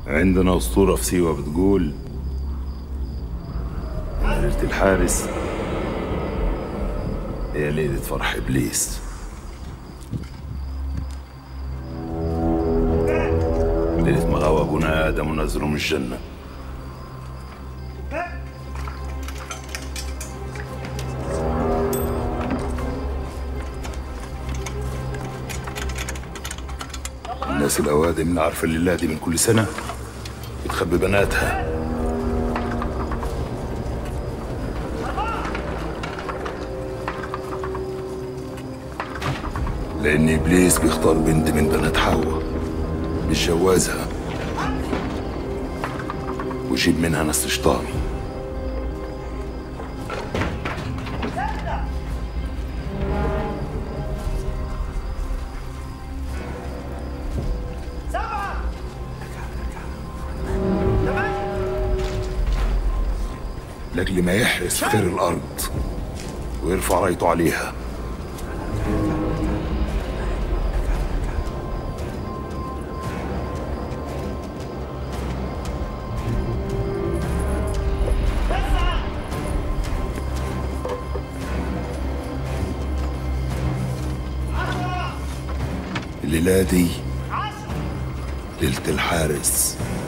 عندنا أسطورة في سيوة بتقول إن ليلة الحارس هي ليلة فرح إبليس ليلة ما غوى أبونا آدم ونزله من الجنة الناس الأوادم اللي عارفة الليلة دي من كل سنة بتخبي بناتها لأن إبليس بيختار بنت من بنات حواء بيتجوزها ويجيب منها نسل شيطاني لأجل ما يحرس خير الأرض ويرفع رايته عليها الليلة دي ليلة الحارس